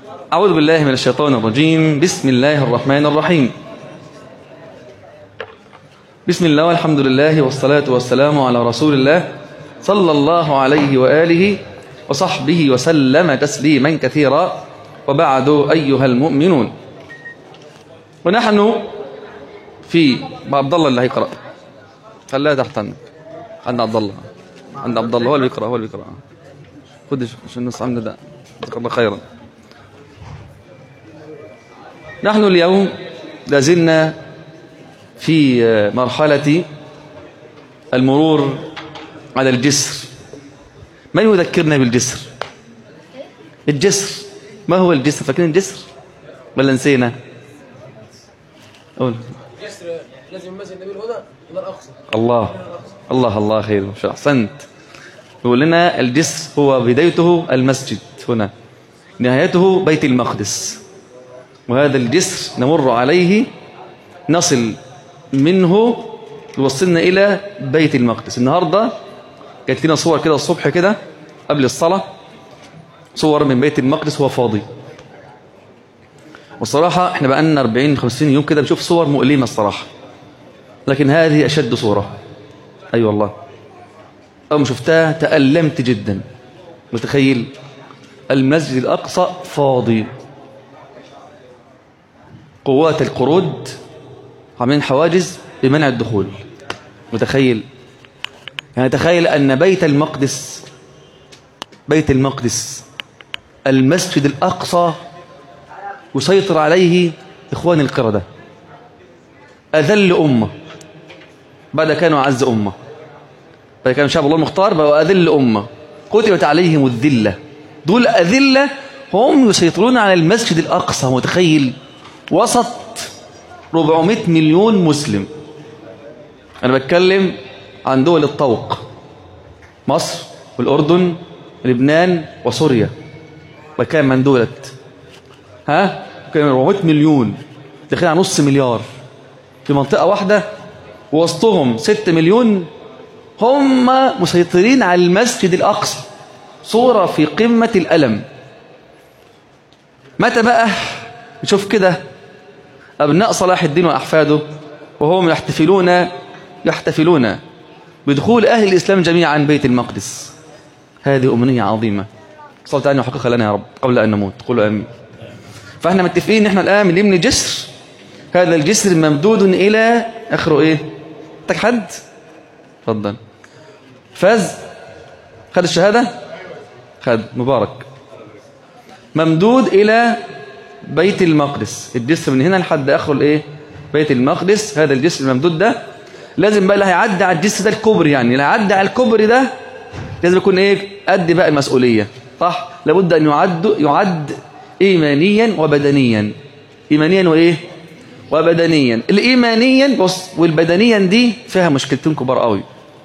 أعوذ بالله من الشيطان الرجيم بسم الله الرحمن الرحيم بسم الله والحمد لله والصلاة والسلام على رسول الله صلى الله عليه وآله وصحبه وسلم تسليما كثيرا وبعد أيها المؤمنون ونحن في عبد الله اللي هيقرأ خليها تحت عنك عند عبد الله عند عبد الله هو اللي بيقرأ هو اللي بيقرأ خد عشان الناس عامله ده جزاك الله خيرا نحن اليوم لازلنا في مرحلة المرور على الجسر من يذكرنا بالجسر الجسر ما هو الجسر فاكرين الجسر ولا نسينا قول الجسر لازم يمثل النبي الهدى الى الاقصى الله الله الله خير ما شاء احسنت يقول لنا الجسر هو بدايته المسجد هنا نهايته بيت المقدس وهذا الجسر نمر عليه نصل منه يوصلنا إلى بيت المقدس النهاردة جات لنا صور كده الصبح كده قبل الصلاة صور من بيت المقدس هو فاضي والصراحة احنا بقالنا 40 50 يوم كده بنشوف صور مؤلمة الصراحة لكن هذه أشد صورة أي أيوة والله أول ما شفتها تألمت جدا متخيل المسجد الأقصى فاضي قوات القرود عاملين حواجز بمنع الدخول متخيل يعني تخيل أن بيت المقدس بيت المقدس المسجد الأقصى يسيطر عليه إخوان القردة أذل أمة بعد كانوا أعز أمة بعد كانوا شعب الله المختار بقوا أذل أمة كتبت عليهم الذلة دول أذلة هم يسيطرون على المسجد الأقصى متخيل وسط 400 مليون مسلم أنا بتكلم عن دول الطوق مصر والأردن لبنان وسوريا بتكلم عن دولت ها كان 400 مليون داخلين على نص مليار في منطقة واحدة وسطهم 6 مليون هم مسيطرين على المسجد الأقصى صورة في قمة الألم متى بقى نشوف كده أبناء صلاح الدين وأحفاده وهم يحتفلون يحتفلون بدخول أهل الإسلام جميعا بيت المقدس هذه أمنية عظيمة صلى الله يحققها لنا يا رب قبل أن نموت قولوا آمين فاحنا متفقين ان احنا الآن بنبني جسر هذا الجسر ممدود إلى آخره إيه تك حد اتفضل فاز خد الشهادة خد مبارك ممدود إلى بيت المقدس الجسر من هنا لحد آخره الإيه بيت المقدس هذا الجسر الممدود ده لازم بقى اللي هيعدي على الجسر ده الكوبري يعني اللي هيعدي على الكوبري ده لازم يكون ايه قد بقى المسؤوليه صح لابد ان يعد يعد ايمانيا وبدنيا ايمانيا وايه وبدنيا الايمانيا بص والبدنيا دي فيها مشكلتين كبار قوي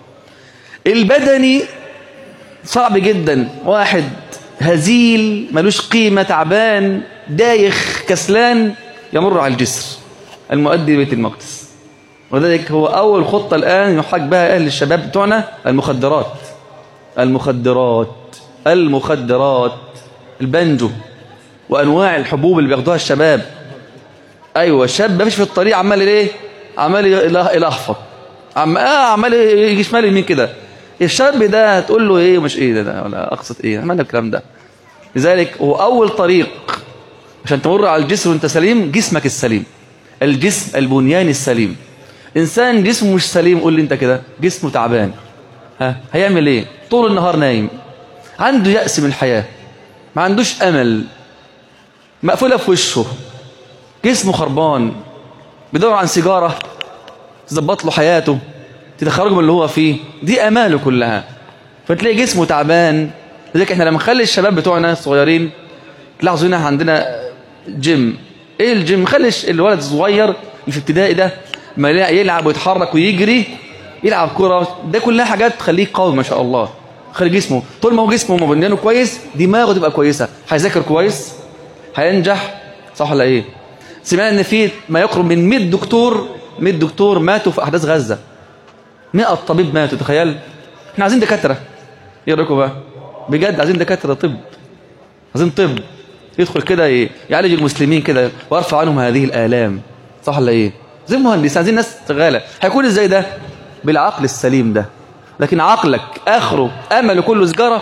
البدني صعب جدا واحد هزيل ملوش قيمه تعبان دايخ كسلان يمر على الجسر المؤدي بيت المقدس وذلك هو أول خطة الآن يحاج بها أهل الشباب بتوعنا المخدرات المخدرات المخدرات البنجو وأنواع الحبوب اللي بياخدوها الشباب أيوة الشاب ماشي في الطريق عمال إيه عمال يلهفط عم آه عمال يجي شمال يمين كده الشاب ده تقول له إيه مش إيه ده, ده ولا أقصد إيه عملنا الكلام ده لذلك هو أول طريق عشان تمر على الجسر وانت سليم جسمك السليم الجسم البنيان السليم انسان جسمه مش سليم قول لي انت كده جسمه تعبان ها هيعمل ايه طول النهار نايم عنده يأس من الحياة ما عندوش امل مقفولة في وشه جسمه خربان بيدور عن سيجارة تظبط له حياته تخرجه من اللي هو فيه دي اماله كلها فتلاقي جسمه تعبان لذلك احنا لما نخلي الشباب بتوعنا الصغيرين تلاحظوا هنا عندنا جيم ايه الجيم خلي الولد الصغير اللي في ابتدائي ده ما يلعب ويتحرك ويجري يلعب كرة ده كلها حاجات تخليه قوي ما شاء الله خلي جسمه طول ما هو جسمه مبنيانه كويس دماغه تبقى كويسة هيذاكر كويس هينجح صح ولا ايه سمعنا ان في ما يقرب من 100 دكتور 100 دكتور ماتوا في احداث غزة 100 طبيب ماتوا تخيل احنا عايزين دكاترة ايه رايكم بقى بجد عايزين دكاترة طب عايزين طب يدخل كده ي- يعالج المسلمين كده ويرفع عنهم هذه الآلام صح ولا ايه زي مهندس عايزين ناس شغاله هيكون ازاي ده بالعقل السليم ده لكن عقلك اخره امله كله سجاره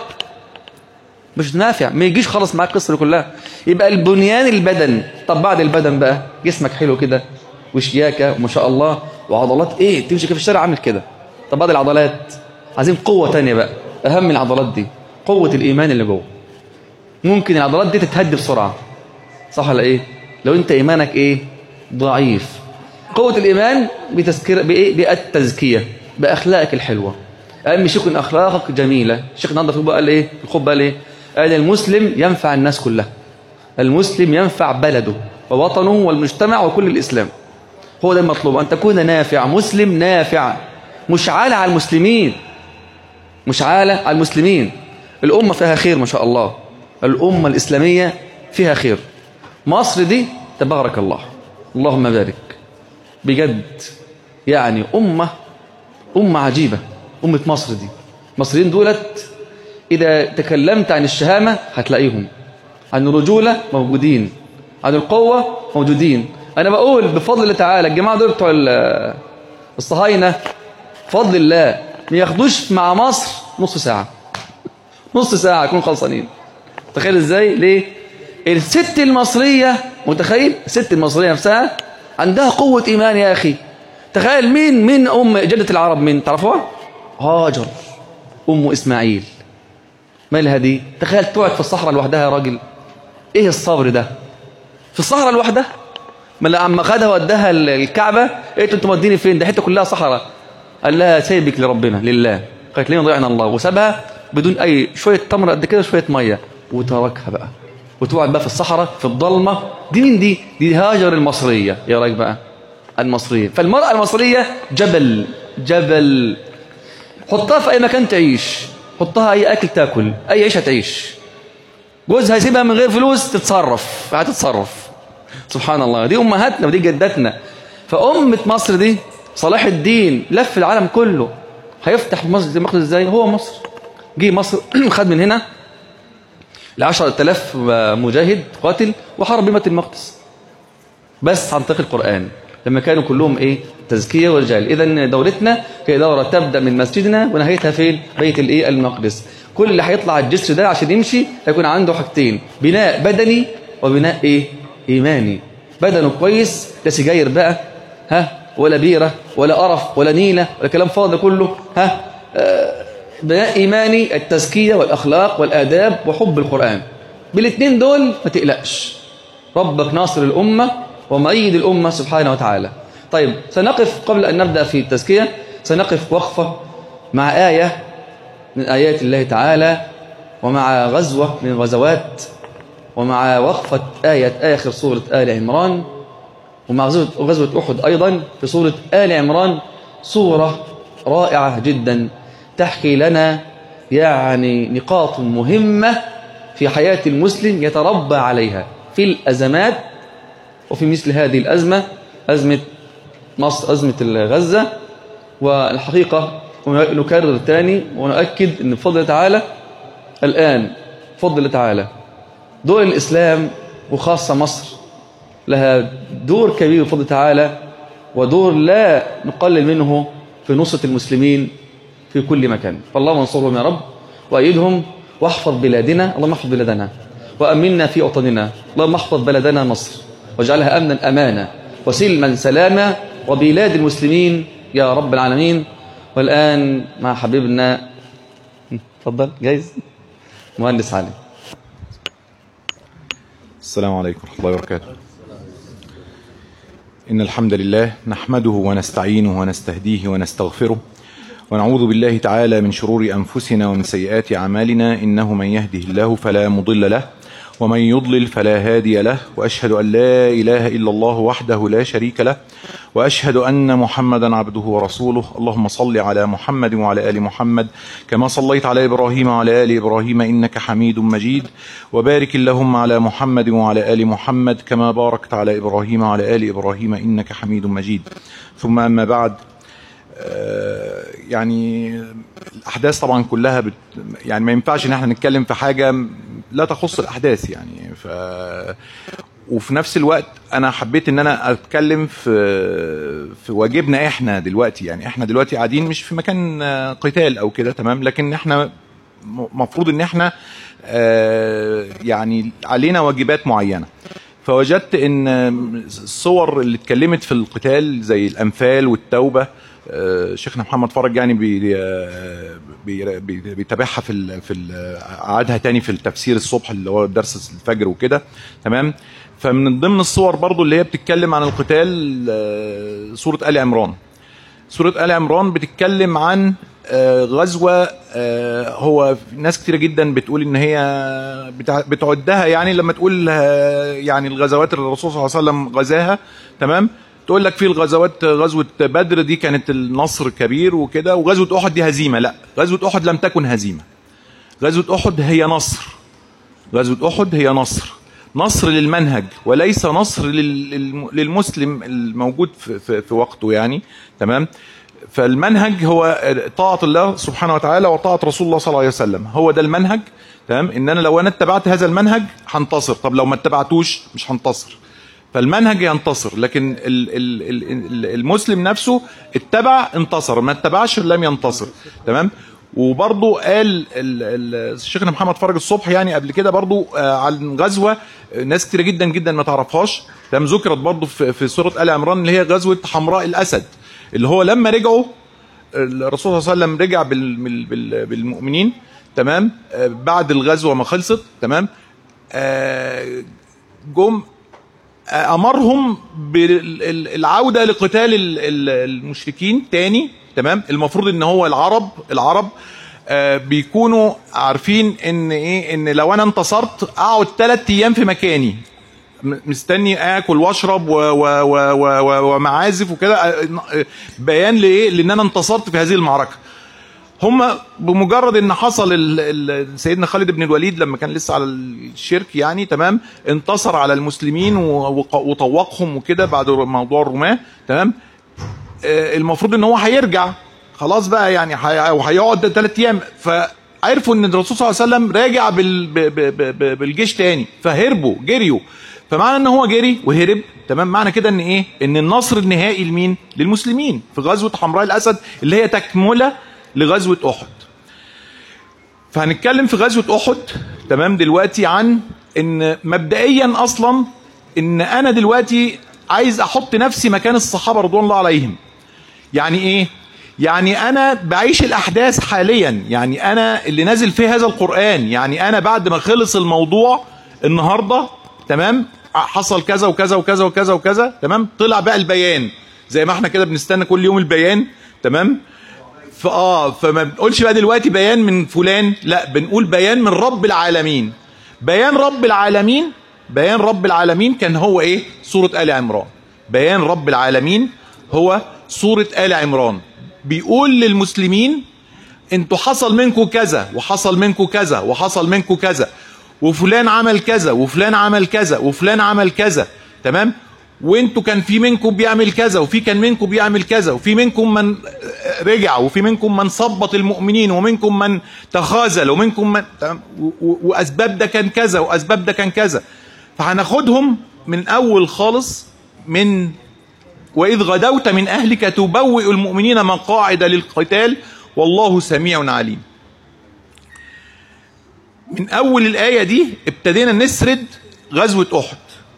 مش نافع ما يجيش خلاص معاك القصه دي كلها يبقى البنيان البدن طب بعد البدن بقى جسمك حلو كده وشياكه وما شاء الله وعضلات ايه تمشي كده في الشارع عامل كده طب بعد العضلات عايزين قوه تانية بقى اهم من العضلات دي قوه الايمان اللي جوه ممكن العضلات دي تتهد بسرعه صح ولا ايه لو انت ايمانك ايه ضعيف قوه الايمان بتذكير بايه بالتزكيه باخلاقك الحلوه اهم شيء يكون اخلاقك جميله الشيخ النهارده في الخطبه قال ايه في الخطبه قال ايه قال المسلم ينفع الناس كلها المسلم ينفع بلده ووطنه والمجتمع وكل الاسلام هو ده المطلوب ان تكون نافع مسلم نافع مشعال على المسلمين مشعالة على المسلمين الأمة فيها خير ما شاء الله الأمة الإسلامية فيها خير مصر دي تبارك الله اللهم بارك بجد يعني أمة أمة عجيبة أمة مصر دي المصريين دولت إذا تكلمت عن الشهامة هتلاقيهم عن الرجولة موجودين عن القوة موجودين أنا بقول بفضل الله تعالى الجماعة دول بتوع ال- الصهاينة بفضل الله ما ياخدوش مع مصر نص ساعة نص ساعة يكونوا خلصانين تخيل ازاي ليه الست المصرية متخيل الست المصرية نفسها عندها قوة إيمان يا أخي تخيل مين مين أم جدة العرب مين تعرفوها هاجر أم إسماعيل مالها دي تخيل تقعد في الصحراء لوحدها يا راجل ايه الصبر ده في الصحراء لوحدها ما لما خدها وداها ال- الكعبة قالت له انت موديني فين ده حته كلها صحراء قال لها سيبك لربنا لله قالت لنا ضيعنا الله وسابها بدون اي شويه تمر قد كده شويه ميه وتركها بقى وتقعد بقى في الصحراء في الضلمه دي مين دي دي هاجر المصريه يا راجل بقى المصريه فالمراه المصريه جبل جبل حطها في اي مكان تعيش حطها اي اكل تاكل اي عيشه تعيش جوزها يسيبها من غير فلوس تتصرف هتتصرف سبحان الله دي امهاتنا ودي جداتنا فأمة مصر دي صلاح الدين لف العالم كله هيفتح مصر المقدس ازاي هو مصر جه مصر خد من هنا ل 10000 مجاهد قاتل وحارب بمة المقدس بس عن طريق القرآن لما كانوا كلهم ايه تزكية ورجال اذا دورتنا هي دورة تبدأ من مسجدنا ونهايتها فين بيت الايه المقدس كل اللي هيطلع الجسر ده عشان يمشي هيكون عنده حاجتين بناء بدني وبناء ايه ايماني بدنه كويس لا سجاير بقى ها ولا بيرة ولا قرف ولا نيلة ولا كلام فاضي كله ها آه، بناء إيماني التزكية والأخلاق والآداب وحب القرآن بالاثنين دول ما تقلقش ربك ناصر الأمة ومؤيد الأمة سبحانه وتعالى طيب سنقف قبل أن نبدأ في التزكية سنقف وقفة مع آية من آيات الله تعالى ومع غزوة من غزوات ومع وقفة آية آخر سورة آل عمران ومع غزوة, غزوة أحد أيضا في سورة آل عمران سورة رائعة جدا تحكي لنا يعني نقاط مهمة في حياة المسلم يتربى عليها في الأزمات وفي مثل هذه الأزمة أزمة مصر أزمة غزة والحقيقة نكرر تاني ونؤكد أن بفضل الله تعالى الآن بفضل الله تعالى دول الإسلام وخاصة مصر لها دور كبير بفضل الله تعالى ودور لا نقلل منه في نصرة المسلمين في كل مكان فاللهم انصرهم يا رب وأيدهم واحفظ بلادنا اللهم احفظ بلادنا وأمنا في وطننا اللهم احفظ بلدنا مصر واجعلها أمنا أمانا وسلما سلاما وبلاد المسلمين يا رب العالمين والآن مع حبيبنا تفضل جايز مهندس علي السلام عليكم ورحمة الله وبركاته إن الحمد لله نحمده ونستعينه ونستهديه ونستغفره ونعوذ بالله تعالى من شرور أنفسنا ومن سيئات أعمالنا إنه من يهده الله فلا مضل له ومن يضلل فلا هادي له وأشهد أن لا إله إلا الله وحده لا شريك له وأشهد أن محمدا عبده ورسوله اللهم صل على محمد وعلى آل محمد كما صليت على إبراهيم وعلى آل إبراهيم إنك حميد مجيد وبارك اللهم على محمد وعلى آل محمد كما باركت على إبراهيم وعلى آل إبراهيم إنك حميد مجيد ثم أما بعد آه، يعني الاحداث طبعا كلها بت يعني ما ينفعش ان احنا نتكلم في حاجه لا تخص الاحداث يعني ف وفي نفس الوقت انا حبيت ان انا اتكلم في في واجبنا احنا دلوقتي يعني احنا دلوقتي قاعدين مش في مكان آه، قتال او كده تمام لكن احنا مفروض ان احنا آه، يعني علينا واجبات معينه فوجدت ان الصور اللي اتكلمت في القتال زي الانفال والتوبه آه، شيخنا محمد فرج يعني بي آه، بي- بي- بيتابعها في ال في ال قعدها تاني في التفسير الصبح اللي هو درس الفجر وكده تمام فمن ضمن الصور برضو اللي هي بتتكلم عن القتال آه، سوره ال عمران سورة آل عمران بتتكلم عن آه، غزوة آه، هو ناس كتيرة جدا بتقول ان هي بتع- بتعدها يعني لما تقول آه، يعني الغزوات اللي الرسول صلى الله عليه وسلم غزاها تمام تقول لك في الغزوات غزوة بدر دي كانت النصر كبير وكده وغزوة احد دي هزيمة لا غزوة احد لم تكن هزيمة غزوة احد هي نصر غزوة أحد هي نصر نصر للمنهج وليس نصر لل- للم- للمسلم الموجود في, في, في وقته يعني تمام فالمنهج هو طاعة الله سبحانه وتعالى وطاعة رسول الله صلى الله عليه وسلم هو ده المنهج تمام ان انا لو انا اتبعت هذا المنهج هنتصر طب لو ما اتبعتوش مش هنتصر فالمنهج ينتصر لكن ال- ال- ال- ال- المسلم نفسه اتبع انتصر ما اتبعش لم ينتصر تمام وبرضه قال ال- ال- شيخنا محمد فرج الصبح يعني قبل كده برضه آه، عن غزوه آه، ناس كتير جدا جدا ما تعرفهاش تمام ذكرت برضه في في سوره ال عمران اللي هي غزوه حمراء الاسد اللي هو لما رجعوا الرسول صلى الله عليه وسلم رجع بال- بال- بال- بالمؤمنين تمام آه، بعد الغزوه ما خلصت تمام آه، جم امرهم بالعوده لقتال ال- ال- المشركين تاني تمام المفروض ان هو العرب العرب آه، بيكونوا عارفين ان ايه ان لو انا انتصرت اقعد ثلاث ايام في مكاني م- مستني اكل واشرب و- و- و- و- و- ومعازف وكده آه، آه، بيان لايه لان انا انتصرت في هذه المعركه هم بمجرد ان حصل ال- ال- سيدنا خالد بن الوليد لما كان لسه على الشرك يعني تمام انتصر على المسلمين و- وق- وطوقهم وكده بعد موضوع الرماة تمام آه، المفروض ان هو هيرجع خلاص بقى يعني هي- وهيقعد ثلاث ايام فعرفوا ان الرسول صلى الله عليه وسلم راجع بال ب- ب- ب- ب- بالجيش تاني فهربوا جريوا فمعنى ان هو جري وهرب تمام معنى كده ان ايه ان النصر النهائي لمين للمسلمين في غزوه حمراء الاسد اللي هي تكمله لغزوه احد فهنتكلم في غزوه احد تمام دلوقتي عن ان مبدئيا اصلا ان انا دلوقتي عايز احط نفسي مكان الصحابه رضوان الله عليهم يعني ايه يعني انا بعيش الاحداث حاليا يعني انا اللي نازل فيه هذا القران يعني انا بعد ما خلص الموضوع النهارده تمام حصل كذا وكذا وكذا وكذا وكذا تمام طلع بقى البيان زي ما احنا كده بنستنى كل يوم البيان تمام فاه فما بنقولش بقى دلوقتي بيان من فلان لا بنقول بيان من رب العالمين بيان رب العالمين بيان رب العالمين كان هو ايه سورة آل عمران بيان رب العالمين هو سورة آل عمران بيقول للمسلمين انتوا حصل منكم كذا وحصل منكم كذا وحصل منكم كذا وفلان عمل كذا وفلان عمل كذا وفلان عمل كذا تمام وانتوا كان في منكم بيعمل كذا وفي كان منكم بيعمل كذا وفي منكم من رجع وفي منكم من صبط المؤمنين ومنكم من تخاذل ومنكم من تمام و- و- واسباب ده كان كذا واسباب ده كان كذا فهناخدهم من اول خالص من وإذ غدوت من أهلك تبوئ المؤمنين مقاعد للقتال والله سميع عليم من أول الآية دي ابتدينا نسرد غزوة أحد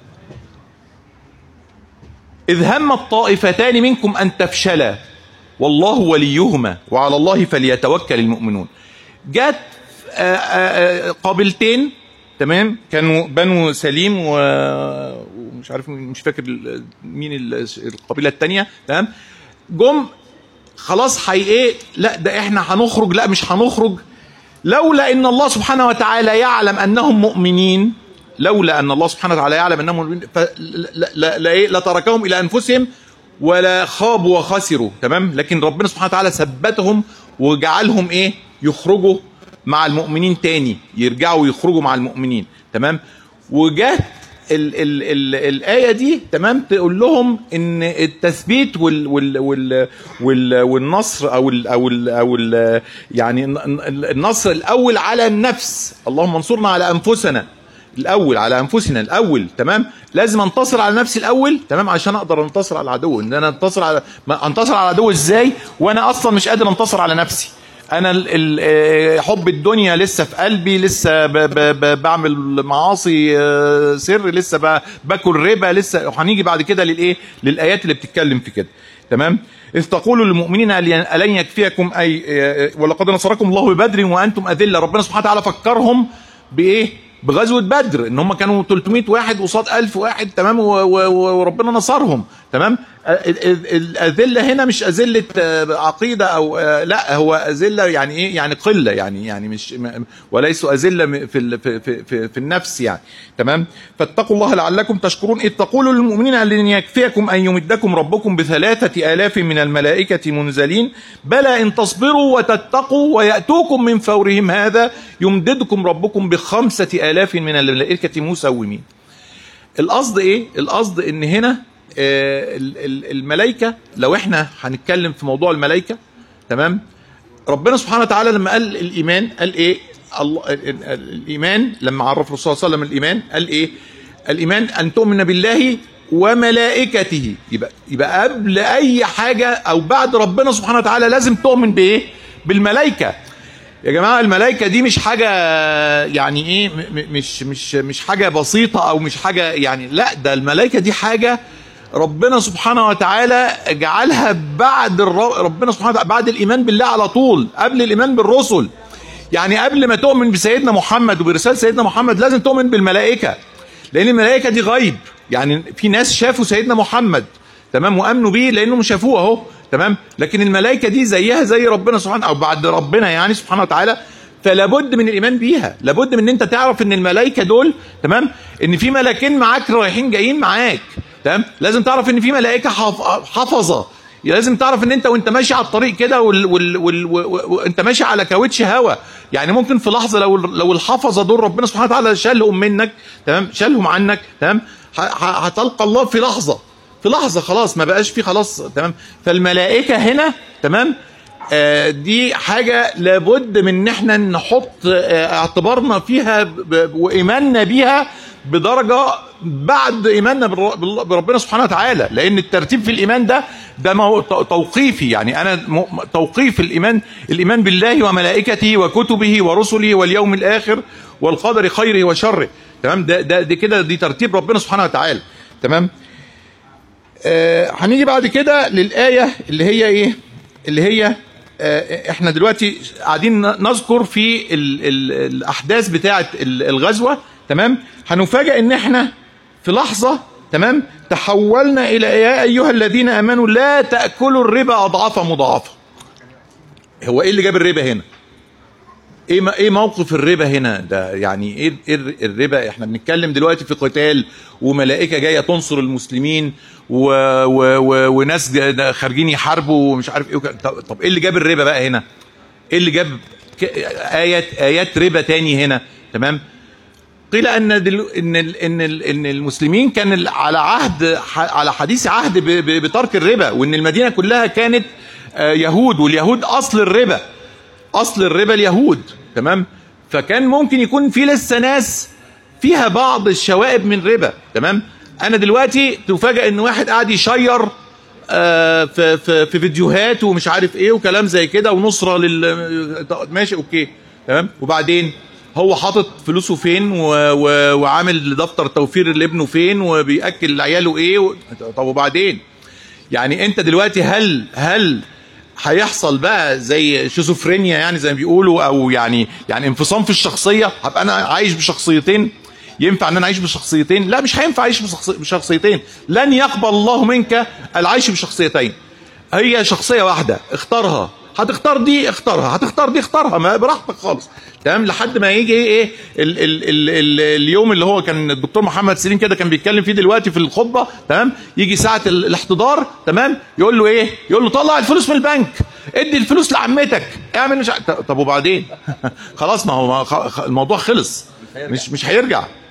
إذ هم الطائفتان منكم أن تفشلا والله وليهما وعلى الله فليتوكل المؤمنون جت آه، آه، آه، قابلتين تمام كانوا بنو سليم و... ومش عارف مش فاكر ال- مين ال- القبيله الثانيه تمام جم خلاص حي ايه لا ده احنا هنخرج لا مش هنخرج لولا ان الله سبحانه وتعالى يعلم انهم مؤمنين لولا ان الله سبحانه وتعالى يعلم انهم مؤمنين فلا لا لا لا إيه؟ لتركهم الى انفسهم ولا خابوا وخسروا تمام لكن ربنا سبحانه وتعالى ثبتهم وجعلهم ايه يخرجوا مع المؤمنين تاني يرجعوا يخرجوا مع المؤمنين تمام وجات ال ال ال الآية دي تمام تقول لهم إن التثبيت وال وال وال وال والنصر أو ال أو ال أو ال يعني النصر الأول على النفس اللهم انصرنا على أنفسنا الاول على انفسنا الاول تمام لازم انتصر على نفسي الاول تمام عشان اقدر انتصر على العدو ان انا انتصر على ما انتصر على العدو ازاي وانا اصلا مش قادر انتصر على نفسي انا ال ال آه، حب الدنيا لسه في قلبي لسه ب ب ب بعمل معاصي آه، سر لسه ب- باكل ربا لسه هنيجي بعد كده للايه للايات اللي بتتكلم في كده تمام إذ تقولوا للمؤمنين ألي- ألن يكفيكم أي آه، ولقد نصركم الله ببدر وأنتم أذلة ربنا سبحانه وتعالى فكرهم بإيه بغزوة بدر ان هم كانوا 300 واحد قصاد 1000 واحد تمام و- و- وربنا نصرهم تمام ال- ال- الأذلة هنا مش أذلة آه، عقيدة أو آه، لا هو أذلة يعني إيه يعني قلة يعني يعني مش م- وليسوا أذلة م- في ال- في في في, في النفس يعني تمام فاتقوا الله لعلكم تشكرون إذ تقولوا للمؤمنين أن يكفيكم أن يمدكم ربكم بثلاثة آلاف من الملائكة منزلين بلى إن تصبروا وتتقوا ويأتوكم من فورهم هذا يمددكم ربكم بخمسة آلاف من الملائكة مسومين القصد ايه القصد ان هنا آه، ال- ال- الملائكه لو احنا هنتكلم في موضوع الملائكه تمام ربنا سبحانه وتعالى لما قال الايمان قال ايه الله ال- ال- الايمان لما عرف الرسول صلى الله عليه وسلم الايمان قال ايه الايمان ان تؤمن بالله وملائكته يبقى يبقى قبل اي حاجه او بعد ربنا سبحانه وتعالى لازم تؤمن بايه بالملائكه يا جماعه الملائكه دي مش حاجه يعني ايه م- م- مش مش مش حاجه بسيطه او مش حاجه يعني لا ده الملائكه دي حاجه ربنا سبحانه وتعالى جعلها بعد الر- ربنا سبحانه وتعالى بعد الايمان بالله على طول قبل الايمان بالرسل يعني قبل ما تؤمن بسيدنا محمد وبرسالة سيدنا محمد لازم تؤمن بالملائكه لان الملائكه دي غيب يعني في ناس شافوا سيدنا محمد تمام وامنوا بيه لانهم شافوه اهو تمام لكن الملائكه دي زيها زي ربنا سبحانه او بعد ربنا يعني سبحانه وتعالى فلا بد من الايمان بيها لابد من ان انت تعرف ان الملائكه دول تمام ان في ملاكين معاك رايحين جايين معاك تمام لازم تعرف ان في ملائكه حف- حفظه لازم تعرف ان انت وانت ماشي على الطريق كده وال... وال... وال... وانت ماشي على كاوتش هوا يعني ممكن في لحظه لو لو الحفظه دول ربنا سبحانه وتعالى شالهم منك تمام شالهم عنك تمام ه... ه... هتلقى الله في لحظه في لحظه خلاص ما بقاش في خلاص تمام فالملائكه هنا تمام آه دي حاجه لابد من ان احنا نحط آه اعتبارنا فيها ب... ب... وايماننا بيها بدرجه بعد ايماننا بالر- بالله- بربنا سبحانه وتعالى لان الترتيب في الايمان ده ده ما هو تو- توقيفي يعني انا م- توقيف الايمان الايمان بالله وملائكته وكتبه ورسله واليوم الاخر والقدر خيره وشره تمام ده ده دي كده دي ترتيب ربنا سبحانه وتعالى تمام آه هنيجي بعد كده للايه اللي هي ايه اللي هي آه احنا دلوقتي قاعدين نذكر في ال ال الاحداث بتاعه ال- الغزوه تمام هنفاجئ ان احنا في لحظه تمام تحولنا الى يا ايها الذين امنوا لا تاكلوا الربا اضعافا مضاعفه هو ايه اللي جاب الربا هنا ايه ما- ايه موقف الربا هنا ده يعني ايه إيه الر- الربا احنا بنتكلم دلوقتي في قتال وملائكه جايه تنصر المسلمين و و و وناس جا- خارجين يحاربوا ومش عارف ايه وك- طب, طب ايه اللي جاب الربا بقى هنا ايه اللي جاب ك- ايات ايات ربا تاني هنا تمام قيل ان دل... ان ال... ان ال... ان المسلمين كان ال- على عهد ح... على حديث عهد ب... ب... بترك الربا وان المدينه كلها كانت آه، يهود واليهود اصل الربا اصل الربا اليهود تمام فكان ممكن يكون في لسه ناس فيها بعض الشوائب من ربا تمام انا دلوقتي تفاجئ ان واحد قاعد يشير آه، في في في فيديوهات ومش عارف ايه وكلام زي كده ونصره لل ماشي اوكي تمام وبعدين هو حاطط فلوسه فين و... و... وعامل دفتر توفير لابنه فين وبياكل عياله ايه و... طب وبعدين يعني انت دلوقتي هل هل هيحصل بقى زي شيزوفرينيا يعني زي ما بيقولوا او يعني يعني انفصام في الشخصيه هبقى انا عايش بشخصيتين ينفع ان انا اعيش بشخصيتين لا مش هينفع اعيش بشخص- بشخصيتين لن يقبل الله منك العيش بشخصيتين هي شخصيه واحده اختارها هتختار دي اختارها هتختار دي اختارها ما براحتك خالص تمام لحد ما يجي ايه ال ال ال ال اليوم اللي هو كان الدكتور محمد سليم كده كان بيتكلم فيه دلوقتي في الخطبه تمام يجي ساعه ال- الاحتضار تمام يقول له ايه يقول له طلع الفلوس من البنك ادي الفلوس لعمتك اعمل مش ع- طب وبعدين خلاص ما هو ما خ- خ- الموضوع خلص مش مش هيرجع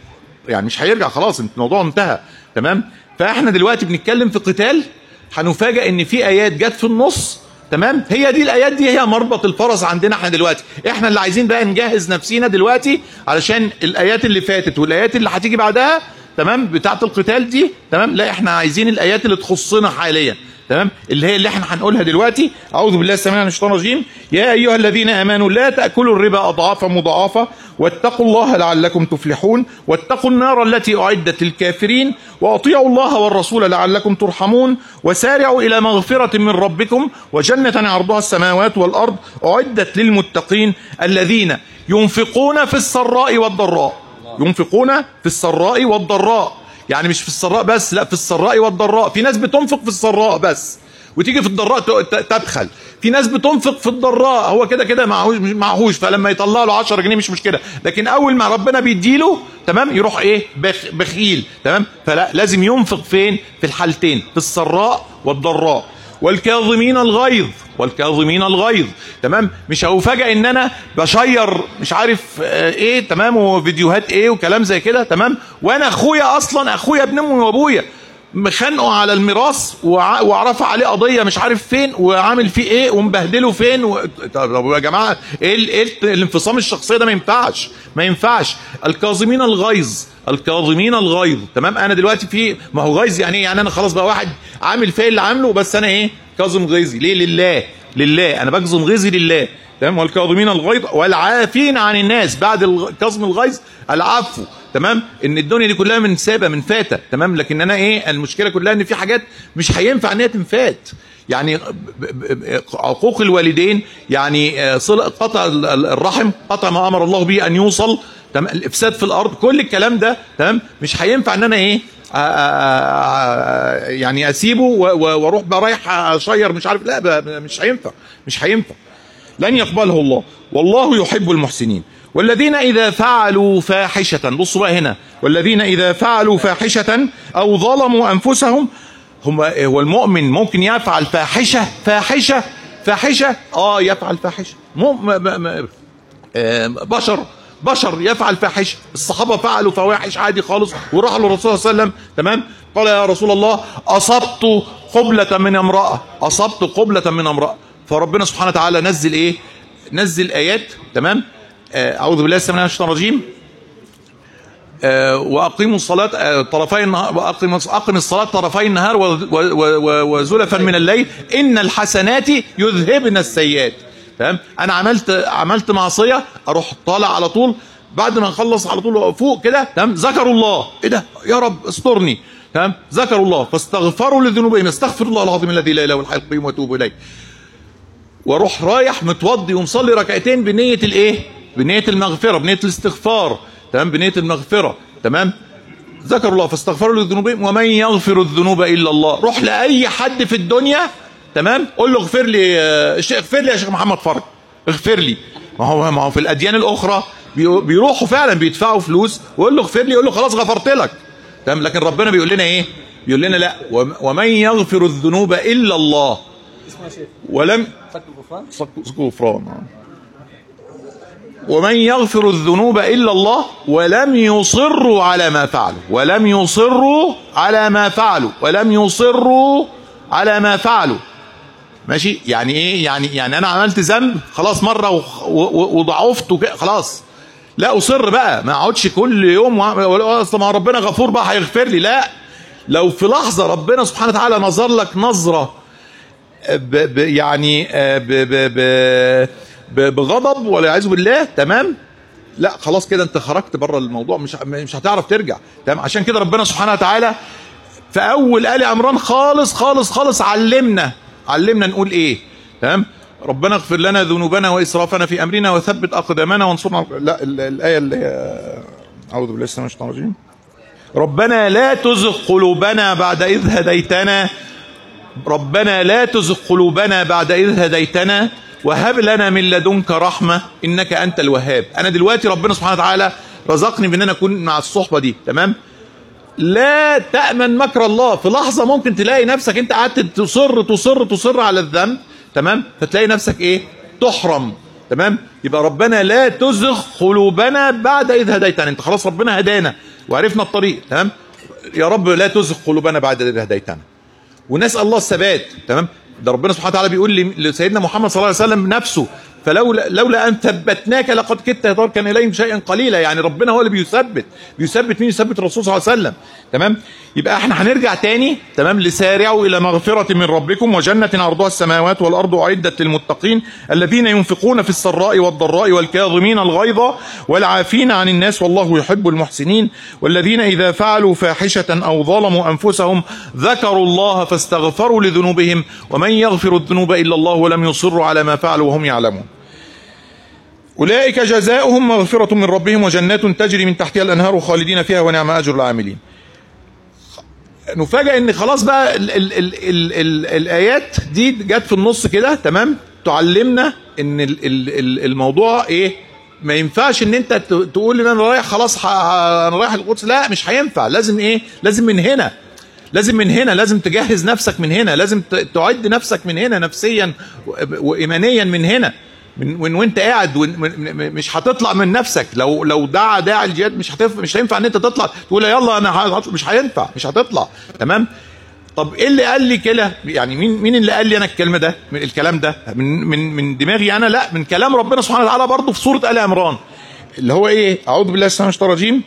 يعني مش هيرجع خلاص انت الموضوع انتهى تمام فاحنا دلوقتي بنتكلم في قتال هنفاجئ ان في ايات جت في النص تمام هي دي الايات دي هي مربط الفرس عندنا احنا دلوقتي احنا اللي عايزين بقى نجهز نفسينا دلوقتي علشان الايات اللي فاتت والايات اللي هتيجي بعدها تمام بتاعه القتال دي تمام لا احنا عايزين الايات اللي تخصنا حاليا تمام اللي هي اللي احنا هنقولها دلوقتي اعوذ بالله السميع من الشيطان الرجيم يا ايها الذين امنوا لا تاكلوا الربا اضعافا مضاعفه واتقوا الله لعلكم تفلحون واتقوا النار التي اعدت للكافرين واطيعوا الله والرسول لعلكم ترحمون وسارعوا الى مغفره من ربكم وجنه عرضها السماوات والارض اعدت للمتقين الذين ينفقون في السراء والضراء ينفقون في السراء والضراء يعني مش في السراء بس لا في السراء والضراء في ناس بتنفق في السراء بس وتيجي في الضراء ت- ت- تبخل في ناس بتنفق في الضراء هو كده كده معهوش معهوش فلما يطلع له 10 جنيه مش مشكله لكن اول ما ربنا بيديله تمام يروح ايه بخ بخيل تمام فلا لازم ينفق فين في الحالتين في السراء والضراء والكاظمين الغيظ والكاظمين الغيظ تمام مش هفاجئ ان انا بشير مش عارف آه، ايه تمام وفيديوهات ايه وكلام زي كده تمام وانا اخويا اصلا اخويا ابن امي وابويا مخانقه على الميراث وع- ورفع عليه قضيه مش عارف فين وعامل فيه ايه ومبهدله فين و... طب يا جماعه ايه ال- ايه ال- الانفصام الشخصيه ده ما ينفعش ما ينفعش الكاظمين الغيظ الكاظمين الغيظ تمام انا دلوقتي في ما هو غيظ يعني ايه يعني انا خلاص بقى واحد عامل فيا اللي عامله بس انا ايه كاظم غيظي ليه لله لله انا بكظم غيظي لله تمام والكاظمين الغيظ والعافين عن الناس بعد الغ- كظم الغيظ العفو تمام ان الدنيا دي كلها من سابه من فاته تمام لكن انا ايه المشكله كلها ان في حاجات مش هينفع ان هي تنفات يعني ب- ب- ب- عقوق الوالدين يعني آه، صلة قطع ال- ال- الرحم قطع ما امر الله به ان يوصل تمام الافساد في الارض كل الكلام ده تمام مش هينفع ان انا ايه آه، آه، آه، يعني اسيبه و- و- واروح بقى رايح اشير مش عارف لا ب- ب- مش هينفع مش هينفع لن يقبله الله والله يحب المحسنين والذين إذا فعلوا فاحشة بصوا بقى هنا والذين إذا فعلوا فاحشة أو ظلموا أنفسهم هم هو المؤمن ممكن يفعل فاحشة فاحشة فاحشة اه يفعل فاحشة مو م م م آه، بشر بشر يفعل فاحشة الصحابة فعلوا فواحش عادي خالص وراحوا للرسول صلى الله عليه وسلم تمام قال يا رسول الله أصبت قبلة من امرأة أصبت قبلة من امرأة فربنا سبحانه وتعالى نزل إيه نزل آيات تمام آه، أعوذ بالله السميع من الشيطان الرجيم آه، واقيموا الصلاه آه، طرفي النهار واقم اقم الصلاه طرفي النهار و- و- و- وزلفا من الليل ان الحسنات يذهبن السيئات تمام انا عملت عملت معصيه اروح طالع على طول بعد ما اخلص على طول فوق كده تمام ذكروا الله ايه ده يا رب استرني تمام ذكروا الله فاستغفروا لذنوبهم استغفر الله العظيم الذي لا اله الا هو الحي القيوم واتوب اليه واروح رايح متوضي ومصلي ركعتين بنيه الايه بنيه المغفره بنيه الاستغفار تمام بنيه المغفره تمام ذكروا الله فاستغفروا لذنوبهم ومن يغفر الذنوب الا الله روح لاي حد في الدنيا تمام قول له اغفر لي آه، الشيخ- اغفر لي يا شيخ محمد فرج اغفر لي ما هو ما هو في الاديان الاخرى بي- بيروحوا فعلا بيدفعوا فلوس ويقول له اغفر لي يقول له خلاص غفرت لك تمام لكن ربنا بيقول لنا ايه بيقول لنا لا وم- ومن يغفر الذنوب الا الله اسمها شيخ ولم فك الغفران صك غفران آه. ومن يغفر الذنوب الا الله ولم يصروا على ما فعلوا ولم يصروا على ما فعلوا ولم يصروا على ما فعلوا ماشي يعني ايه يعني يعني انا عملت ذنب خلاص مره وخ- و- و- وضعفت وك- خلاص لا اصر بقى ما اقعدش كل يوم وأعمل- ولا- اصل ما ربنا غفور بقى هيغفر لي لا لو في لحظه ربنا سبحانه وتعالى نظر لك نظره ب ب يعني آه، ب ب ب ب بغضب والعياذ بالله تمام لا خلاص كده انت خرجت بره الموضوع مش مش هتعرف ترجع تمام عشان كده ربنا سبحانه وتعالى في اول ال عمران خالص خالص خالص علمنا علمنا نقول ايه تمام ربنا اغفر لنا ذنوبنا واسرافنا في امرنا وثبت اقدامنا وانصرنا على- لا ال- الايه اللي هي اعوذ بالله من الشيطان الرجيم ربنا لا تزغ قلوبنا بعد اذ هديتنا ربنا لا تزغ قلوبنا بعد إذ هديتنا وهب لنا من لدنك رحمة إنك أنت الوهاب أنا دلوقتي ربنا سبحانه وتعالى رزقني بأن أنا أكون مع الصحبة دي تمام لا تأمن مكر الله في لحظة ممكن تلاقي نفسك أنت قعدت تصر تصر تصر على الذنب تمام فتلاقي نفسك إيه تحرم تمام يبقى ربنا لا تزغ قلوبنا بعد اذ هديتنا انت خلاص ربنا هدانا وعرفنا الطريق تمام يا رب لا تزغ قلوبنا بعد اذ هديتنا ونسال الله الثبات تمام ده ربنا سبحانه وتعالى بيقول لي- لسيدنا محمد صلى الله عليه وسلم نفسه فلولا لولا ان ثبتناك لقد كدت تركن اليهم شيئا قليلا يعني ربنا هو اللي بيثبت بيثبت مين يثبت الرسول صلى الله عليه وسلم تمام يبقى احنا هنرجع تاني تمام لسارعوا الى مغفره من ربكم وجنه عرضها السماوات والارض اعدت للمتقين الذين ينفقون في السراء والضراء والكاظمين الغيظ والعافين عن الناس والله يحب المحسنين والذين اذا فعلوا فاحشه او ظلموا انفسهم ذكروا الله فاستغفروا لذنوبهم ومن يغفر الذنوب الا الله ولم يصروا على ما فعلوا وهم يعلمون أولئك جزاؤهم مغفرة من ربهم وجنات تجري من تحتها الأنهار خالدين فيها ونعم أجر العاملين نفاجأ ان خلاص بقى ال ال ال ال ال الآيات دي جت في النص كده تمام تعلمنا ان ال ال ال الموضوع ايه ما ينفعش ان انت ت- تقول ان انا رايح خلاص ه- ه- انا رايح القدس لا مش هينفع لازم ايه لازم من هنا لازم من هنا لازم تجهز نفسك من هنا لازم ت- تعد نفسك من هنا نفسيا و- وايمانيا من هنا من من وانت قاعد ون- من- من- مش هتطلع من نفسك لو لو دعا داعي الجهاد مش هتف مش هينفع ان انت تطلع تقول يلا انا هطلع مش هينفع مش هتطلع تمام طب ايه اللي قال لي كده يعني مين مين اللي قال لي انا الكلمه ده من الكلام ده من من من دماغي انا لا من كلام ربنا سبحانه وتعالى برضه في سوره ال عمران اللي هو ايه اعوذ بالله السميع الرجيم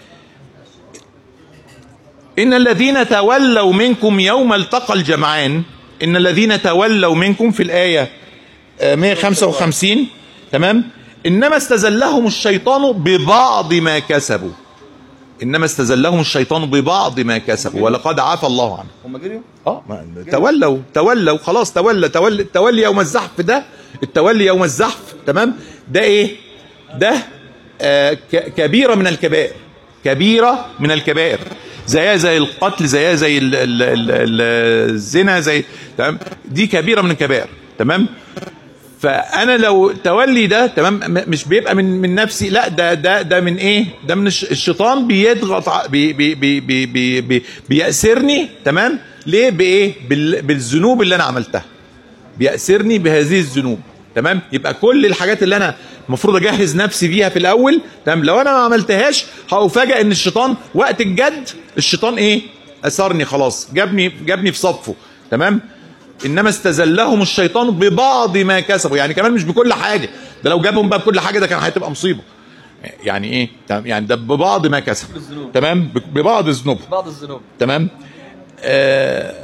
إن الذين تولوا منكم يوم التقى الجمعان إن الذين تولوا منكم في الآية آه، 155 تمام إنما استزلهم الشيطان ببعض ما كسبوا إنما استزلهم الشيطان ببعض ما كسبوا ولقد عفى الله عنهم هم جريوا اه ما- تولوا تولوا خلاص تولى تولى التولي يوم الزحف ده التولي يوم الزحف تمام ده ايه ده آه ك- كبيره من الكبائر كبيره من الكبائر زيها زي القتل زيها زي ال ال ال ال الزنا زي تمام دي كبيره من الكبائر تمام فانا لو تولي ده تمام م- مش بيبقى من من نفسي لا ده ده ده من ايه ده من الش- الشيطان بيضغط ع- بي بي بي بي بي بي بيأسرني تمام ليه بايه بال- بالذنوب اللي انا عملتها بيأسرني بهذه الذنوب تمام يبقى كل الحاجات اللي انا المفروض اجهز نفسي بيها في الاول تمام لو انا ما عملتهاش هافاجئ ان الشيطان وقت الجد الشيطان ايه اسرني خلاص جابني جابني في صفه تمام انما استزلهم الشيطان ببعض ما كسبوا يعني كمان مش بكل حاجه ده لو جابهم بقى بكل حاجه ده كان هتبقى مصيبه يعني ايه تمام؟ يعني ده ببعض ما كسبوا الذنوب. تمام ببعض ذنوب بعض الذنوب تمام آه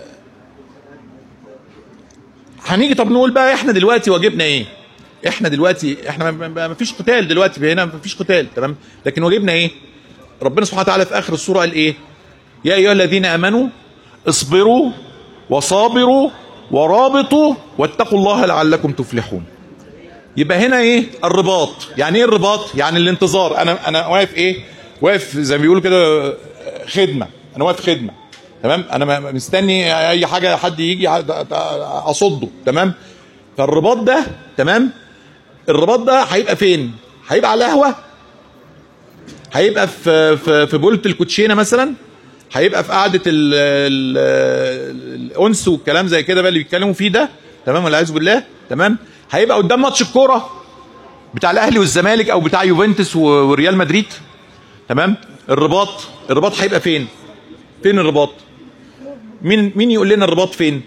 هنيجي طب نقول بقى احنا دلوقتي واجبنا ايه احنا دلوقتي احنا ما- ما ما فيش قتال دلوقتي هنا ما فيش قتال تمام لكن واجبنا ايه ربنا سبحانه وتعالى في اخر السوره قال ايه يا ايها الذين امنوا اصبروا وصابروا ورابطوا واتقوا الله لعلكم تفلحون يبقى هنا ايه الرباط يعني ايه الرباط يعني الانتظار انا انا واقف ايه واقف زي ما بيقولوا كده خدمه انا واقف خدمه تمام انا م- مستني اي حاجه حد يجي اصده تمام فالرباط ده تمام الرباط ده هيبقى فين هيبقى على القهوه هيبقى في في في بولت الكوتشينه مثلا هيبقى في قعده ال- ال- الانس والكلام زي كده بقى اللي بيتكلموا فيه ده تمام والعياذ بالله تمام هيبقى قدام ماتش الكوره بتاع الاهلي والزمالك او بتاع يوفنتوس و- وريال مدريد تمام الرباط الرباط هيبقى فين فين الرباط مين مين يقول لنا الرباط فين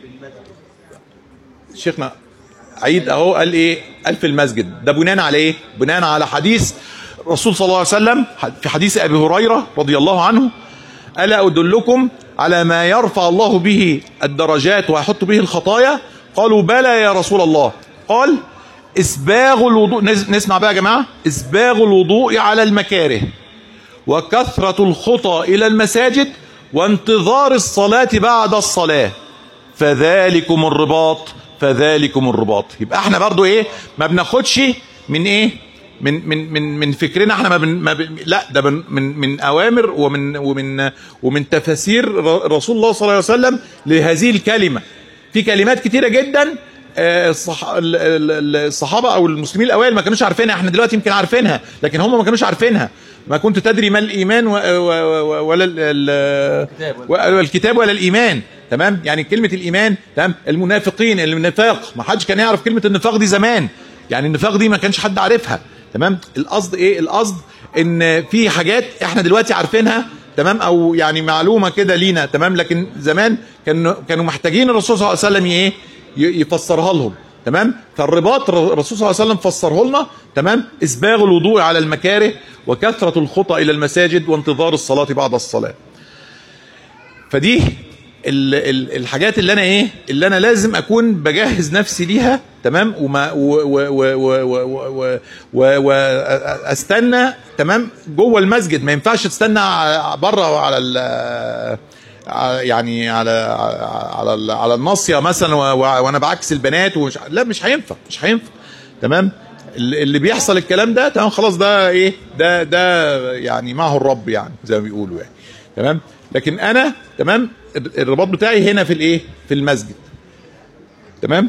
شيخنا عيد اهو قال ايه قال في المسجد ده بناء على ايه بناء على حديث الرسول صلى الله عليه وسلم في حديث ابي هريره رضي الله عنه الا ادلكم على ما يرفع الله به الدرجات ويحط به الخطايا قالوا بلى يا رسول الله قال اسباغ الوضوء نس- نسمع بقى يا جماعه اسباغ الوضوء على المكاره وكثرة الخطى إلى المساجد وانتظار الصلاة بعد الصلاة فذلكم الرباط فذلكم الرباط يبقى احنا برضو ايه ما بناخدش من ايه من من من من فكرنا احنا ما, بن ما بن لا ده من من من اوامر ومن ومن ومن تفاسير ر- رسول الله صلى الله عليه وسلم لهذه الكلمه في كلمات كتيره جدا آه، الصح... ال- ال- الصحابه او المسلمين الاوائل ما كانوش عارفينها احنا دلوقتي يمكن عارفينها لكن هم ما كانوش عارفينها ما كنت تدري ما الايمان و... و... و... ولا ال... ال... الكتاب ولا الكتاب ولا الايمان تمام يعني كلمه الايمان تمام المنافقين النفاق ما حدش كان يعرف كلمه النفاق دي زمان يعني النفاق دي ما كانش حد عارفها تمام القصد ايه القصد ان في حاجات احنا دلوقتي عارفينها تمام او يعني معلومه كده لينا تمام لكن زمان كانوا كانوا محتاجين الرسول صلى الله عليه وسلم ايه ي- يفسرها لهم تمام فالرباط الر- الرسول صلى الله عليه وسلم فسره لنا تمام اسباغ الوضوء على المكاره وكثره الخطى الى المساجد وانتظار الصلاه بعد الصلاه فدي ال ال الحاجات اللي انا ايه اللي انا لازم اكون بجهز نفسي ليها تمام وما و و و و و و و و استنى تمام جوه المسجد ما ينفعش تستنى ع- بره على ال ع- يعني على على ال- على الناصيه مثلا و- و- وانا بعكس البنات ومش لا مش هينفع مش هينفع تمام اللي اللي بيحصل الكلام ده تمام خلاص ده ايه ده ده يعني معه الرب يعني زي ما بيقولوا يعني تمام لكن انا تمام الرباط بتاعي هنا في الايه في المسجد تمام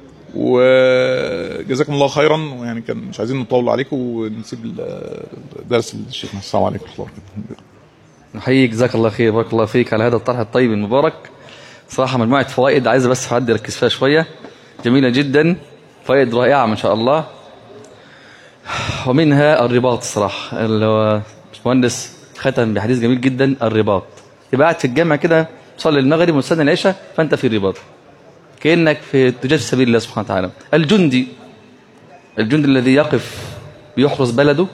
وجزاكم الله خيرا ويعني كان مش عايزين نطول عليكم ونسيب ال- الدرس للشيخنا السلام عليكم ورحمه الله وبركاته نحييك جزاك الله خير بارك الله فيك على هذا الطرح الطيب المبارك صراحة مجموعة فوائد عايز بس حد يركز فيها شوية جميلة جدا فوائد رائعة ما شاء الله ومنها الرباط الصراحة اللي هو باشمهندس ختم بحديث جميل جدا الرباط يبقى قاعد في الجامع كده تصلي المغرب وتستنى العشاء فانت في الرباط كأنك في تجاه في سبيل الله سبحانه وتعالى الجندي الجندي الذي يقف بيحرس بلده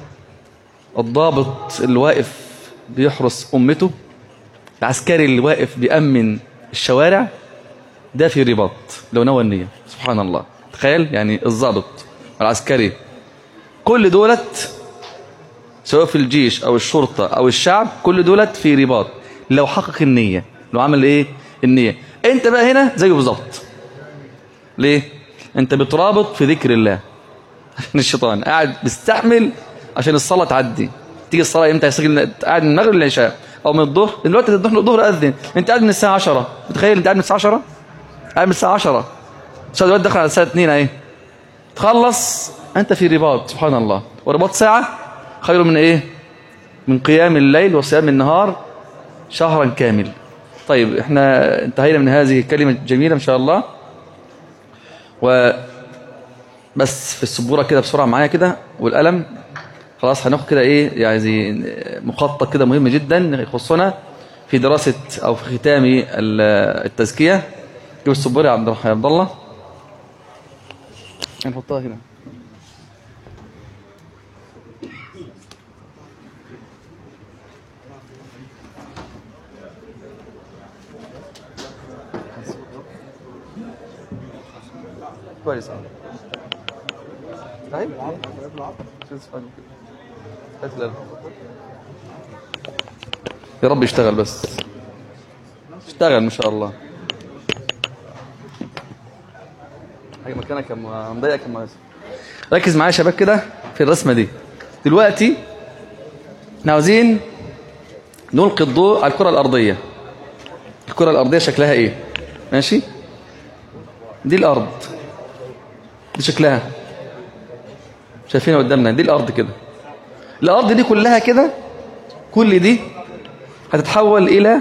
الضابط اللي واقف بيحرس أمته العسكري اللي واقف بيأمن الشوارع ده في رباط لو نوى النية سبحان الله تخيل يعني الضابط العسكري كل دولت سواء في الجيش أو الشرطة أو الشعب كل دولت في رباط لو حقق النية لو عمل إيه النية أنت بقى هنا زيه بالظبط ليه أنت بترابط في ذكر الله عشان الشيطان قاعد بيستحمل عشان الصلاة تعدي تيجي الصلاة امتى يسجل قاعد من المغرب للعشاء او من الظهر دلوقتي الظهر الظهر اذن انت قاعد من الساعة 10 متخيل انت قاعد من الساعة 10 قاعد من الساعة 10 الساعة دلوقتي داخل على الساعة 2 اهي تخلص انت في رباط سبحان الله ورباط ساعة خير من ايه من قيام الليل وصيام النهار شهرا كامل طيب احنا انتهينا من هذه الكلمة الجميلة ان شاء الله و بس في السبوره كده بسرعه معايا كده والقلم خلاص هناخد كده ايه يعني مخطط كده مهم جدا يخصنا في دراسه او في ختام ال- التزكيه جيب السبوره يا عبد الرحمن يا عبد الله نحطها هنا كويس اه طيب يا رب يشتغل بس اشتغل ما شاء الله حاجه مكانك يا م- مضايقك يا مهندس ركز معايا يا شباب كده في الرسمه دي دلوقتي احنا عاوزين نلقي الضوء على الكره الارضيه الكره الارضيه شكلها ايه ماشي دي الارض دي شكلها شايفينها قدامنا دي الارض كده الارض دي كلها كده كل دي هتتحول الى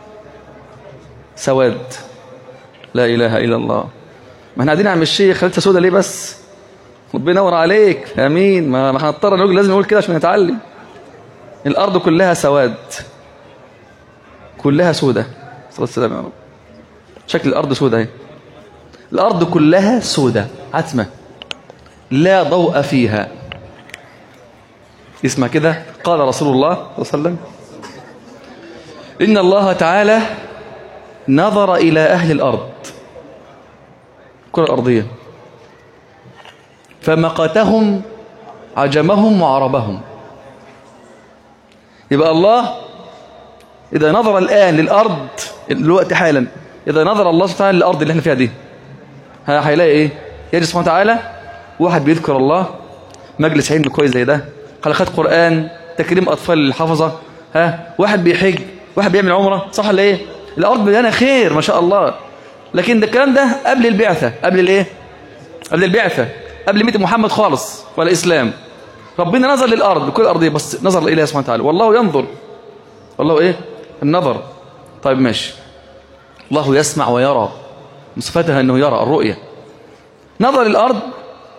سواد لا اله الا الله ما احنا قاعدين عم الشيخ خليتها سودا ليه بس ربنا ينور عليك امين ما ما هنضطر نقول لازم نقول كده عشان نتعلم الارض كلها سواد كلها سودة صلى الله عليه وسلم يا رب شكل الارض سودة اهي الارض كلها سودة عتمه لا ضوء فيها اسمع كده قال رسول الله صلى الله عليه وسلم إن الله تعالى نظر إلى أهل الأرض الكرة الأرضية فمقتهم عجمهم وعربهم يبقى الله إذا نظر الآن للأرض الوقت حالا إذا نظر الله سبحانه وتعالى للأرض اللي احنا فيها دي ها- هيلاقي إيه يجي سبحانه وتعالى واحد بيذكر الله مجلس علم كويس زي ده حلقات قرآن تكريم أطفال الحفظة ها واحد بيحج واحد بيعمل عمرة صح ولا إيه الأرض مليانة خير ما شاء الله لكن ده الكلام ده قبل البعثة قبل الإيه قبل البعثة قبل ميت محمد خالص ولا إسلام ربنا نظر للأرض بكل الأرضية بس نظر إليها سبحانه وتعالى والله ينظر والله إيه النظر طيب ماشي الله يسمع ويرى من صفاتها أنه يرى الرؤية نظر الأرض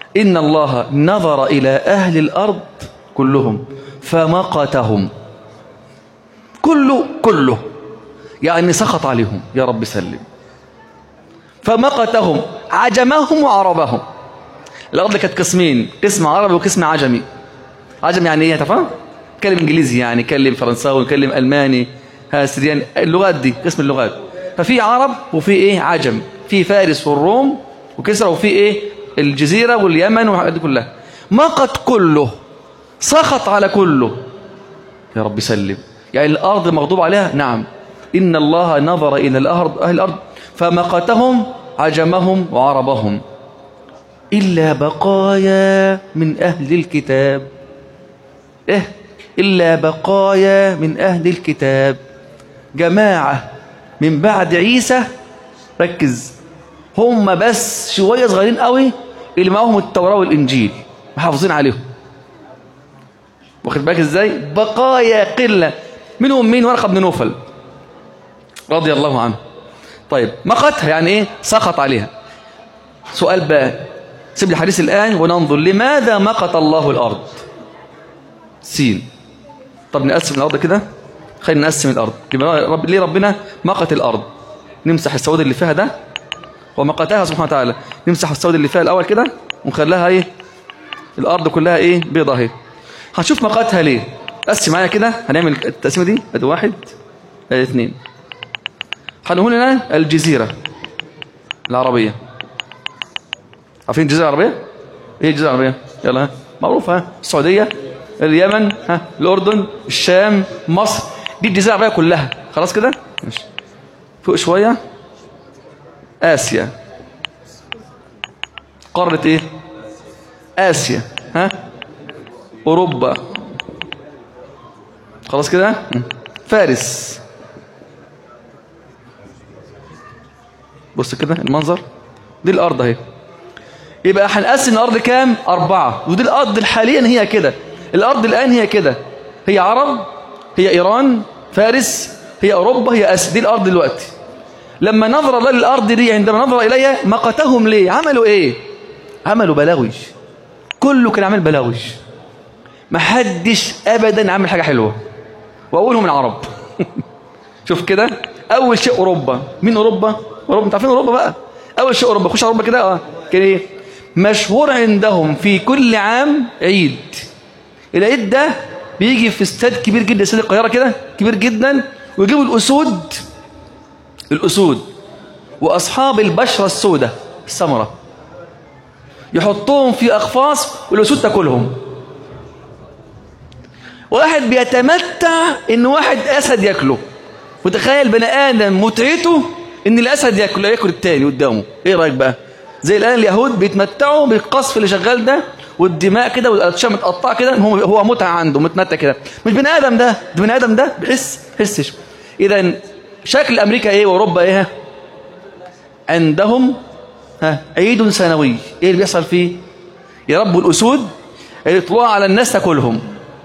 إن الله نظر إلى أهل الأرض كلهم فمقتهم كله كله يعني سخط عليهم يا رب سلم فمقتهم عجمهم وعربهم الأرض كانت قسمين قسم عربي وقسم عجمي عجمي يعني ايه تفهم كلم انجليزي يعني كلم فرنساوي كلم الماني ها سرياني اللغات دي قسم اللغات ففي عرب وفي ايه عجم في فارس والروم وكسرى وفي ايه الجزيرة واليمن والحاجات دي كلها مقت كله سخط على كله يا رب سلم يعني الأرض مغضوب عليها نعم إن الله نظر إلى الأرض أهل الأرض فمقتهم عجمهم وعربهم إلا بقايا من أهل الكتاب إيه إلا بقايا من أهل الكتاب جماعة من بعد عيسى ركز هم بس شوية صغيرين قوي اللي معاهم التوراة والإنجيل محافظين عليهم واخد بالك ازاي بقايا قلة منهم مين ورقة بن نوفل رضي الله عنه طيب مقتها يعني ايه سقط عليها سؤال بقى سيب لي الحديث الآن وننظر لماذا مقت الله الأرض سين طب نقسم الأرض كده خلينا نقسم الأرض رب ليه ربنا مقت الأرض نمسح السواد اللي فيها ده ومقتها سبحانه وتعالى نمسح السواد اللي فيها الأول كده ونخليها ايه الأرض كلها ايه بيضة اهي هنشوف مقتها ليه قسم معايا كده هنعمل التقسيمة دي ادي واحد ادي اثنين هنقول هنا الجزيرة العربية عارفين الجزيرة العربية؟ ايه الجزيرة العربية؟ يلا ها معروفة ها السعودية اليمن ها الأردن الشام مصر دي الجزيرة العربية كلها خلاص كده؟ ماشي فوق شوية آسيا قارة ايه؟ آسيا ها أوروبا خلاص كده؟ فارس بص كده المنظر دي الأرض اهي يبقى هنقسم الأرض كام؟ أربعة ودي الأرض حاليا هي كده الأرض الآن هي كده هي عرب هي إيران فارس هي أوروبا هي أسيا دي الأرض دلوقتي لما نظر الله للأرض دي عندما نظر إليها مقتهم ليه؟ عملوا إيه؟ عملوا بلاوج كله كان عامل بلاوج محدش أبدا عمل حاجة حلوة وأولهم العرب شوف كده أول شيء أوروبا مين أوروبا؟ أوروبا أنت عارفين أوروبا بقى أول شيء أوروبا خش أوروبا كده أه كان إيه؟ مشهور عندهم في كل عام عيد العيد ده بيجي في استاد كبير جدا استاد القاهرة كده كبير جدا ويجيبوا الأسود الأسود وأصحاب البشرة السوداء السمرة يحطوهم في أقفاص والأسود تاكلهم واحد بيتمتع إن واحد أسد ياكله وتخيل بني آدم متعته إن الأسد ياكل ياكل التاني قدامه إيه رأيك بقى زي الآن اليهود بيتمتعوا بالقصف اللي شغال ده والدماء كده والأشياء متقطعة كده هو هو متعة عنده متمتع كده مش بني آدم ده ده بني آدم ده بيحس بيحسش إذا شكل أمريكا إيه وأوروبا إيه عندهم ها عيد سنوي إيه اللي بيحصل فيه يربوا الأسود يطلعوا على الناس تاكلهم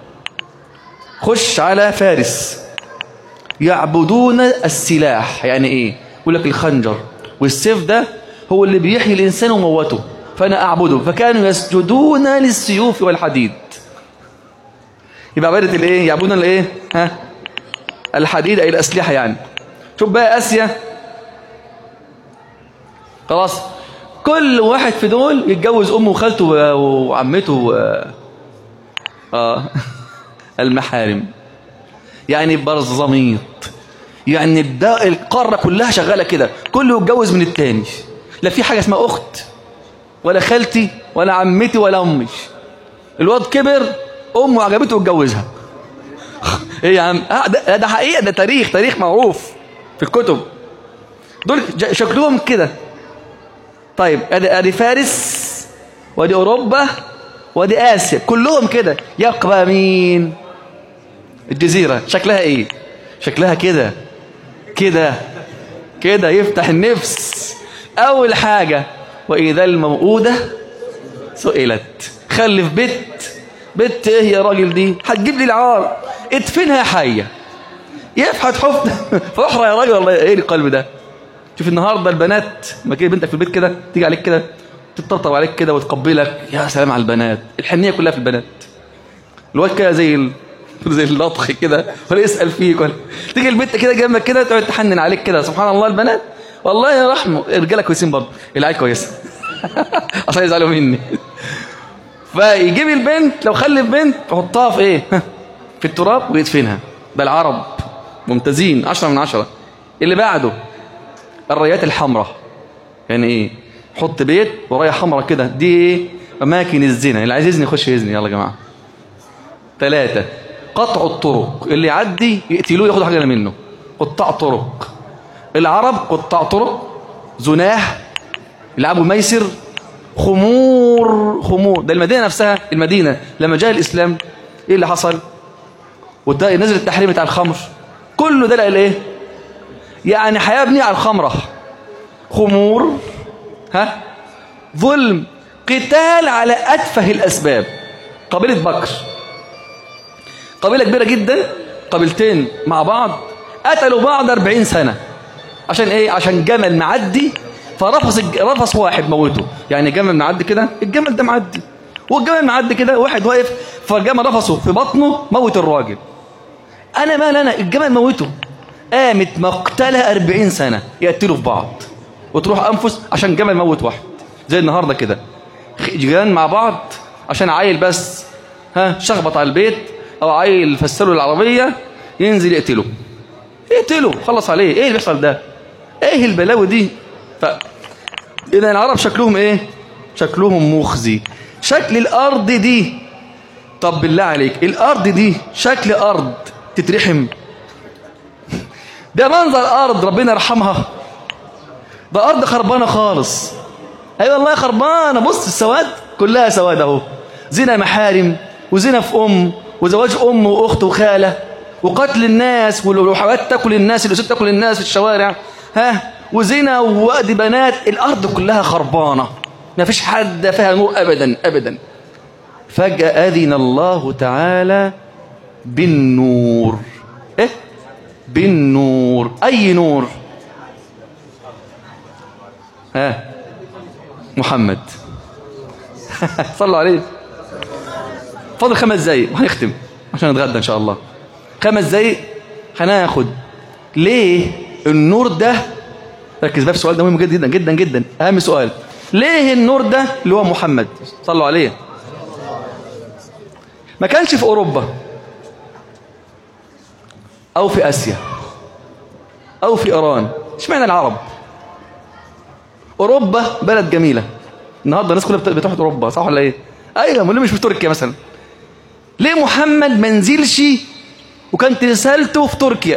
خش على فارس يعبدون السلاح يعني إيه يقول لك الخنجر والسيف ده هو اللي بيحيي الإنسان وموته فأنا أعبده فكانوا يسجدون للسيوف والحديد يبقى عبادة الإيه يعبدون الإيه ها الحديد أي الأسلحة يعني شوف بقى آسيا خلاص كل واحد في دول يتجوز أمه وخالته وعمته و... آه المحارم يعني برزميط يعني الدا... القارة كلها شغالة كده كله يتجوز من التاني لا في حاجة اسمها أخت ولا خالتي ولا عمتي ولا أمي الواد كبر أمه عجبته واتجوزها ايه يا عم آه ده, ده حقيقة ده تاريخ تاريخ معروف في الكتب دول شكلهم كده طيب ادي ادي فارس وادي اوروبا وادي اسيا كلهم كده يبقى مين الجزيرة شكلها ايه شكلها كده كده كده يفتح النفس اول حاجة واذا الموءودة سئلت خلف بيت بنت ايه يا راجل دي هتجيب لي العار ادفنها حية يفحت حفت فحرة يا راجل والله ايه القلب ده شوف النهاردة البنات لما كده بنتك في البيت كده تيجي عليك كده تطبطب عليك كده وتقبلك يا سلام على البنات الحنيه كلها في البنات الواد كده زي ال... زي اللطخ كده ولا يسال فيك ولا تيجي البنت كده جنبك كده تقعد تحنن عليك كده سبحان الله البنات والله يا رحمه الرجاله كويسين برضه العيال كويسه عشان يزعلوا مني فيجيب البنت لو خلف بنت يحطها في ايه في التراب ويدفنها ده العرب ممتازين عشرة من عشرة اللي بعده الرايات الحمراء يعني ايه حط بيت ورايه حمراء كده دي ايه اماكن الزنا اللي عايز يزني يخش يزني يلا يا جماعه ثلاثة قطع الطرق اللي يعدي يقتلوه ياخدوا حاجه منه قطاع طرق العرب قطاع طرق زناه يلعبوا ميسر خمور خمور ده المدينه نفسها المدينه لما جاء الاسلام ايه اللي حصل وده نزل التحريم بتاع الخمر كله ده الايه يعني هيبني على الخمره خمور ها ظلم قتال على اتفه الاسباب قبيله بكر قبيله كبيره جدا قبيلتين مع بعض قتلوا بعض 40 سنه عشان ايه عشان جمل معدي فرفص الج- رفص واحد موته يعني جمل معدي كده الجمل ده معدي والجمل معدي كده واحد واقف فالجمل رفصه في بطنه موت الراجل انا مال انا الجمل موته قامت مقتله 40 سنه يقتلوا في بعض وتروح انفس عشان جمل موت واحد زي النهارده كده خ- جيران مع بعض عشان عيل بس ها شخبط على البيت او عيل فسره العربيه ينزل يقتله يقتله خلص عليه ايه اللي بيحصل ده ايه البلاوي دي ف اذا العرب شكلهم ايه شكلهم مخزي شكل الارض دي طب بالله عليك الارض دي شكل ارض تترحم ده منظر ارض ربنا يرحمها ده ارض خربانه خالص اي أيوة والله خربانه بص السواد كلها سواد اهو زنا محارم وزنا في ام وزواج ام واخت وخاله وقتل الناس والحاجات تاكل الناس الاسود تاكل الناس في الشوارع ها وزنا ووأد بنات الارض كلها خربانه ما فيش حد فيها نور ابدا ابدا فجأة أذن الله تعالى بالنور إيه؟ بالنور أي نور ها محمد صلوا عليه فاضل خمس دقايق وهنختم عشان نتغدى ان شاء الله خمس دقايق هناخد ليه النور ده ركز بقى في السؤال ده مهم جدا جدا جدا اهم سؤال ليه النور ده اللي هو محمد صلوا عليه ما كانش في اوروبا او في اسيا او في ايران اشمعنى العرب اوروبا بلد جميله النهارده الناس كلها بت- بتروح اوروبا صح ولا ايه ايوه امال ليه مش في تركيا مثلا ليه محمد ما نزلش وكانت رسالته في تركيا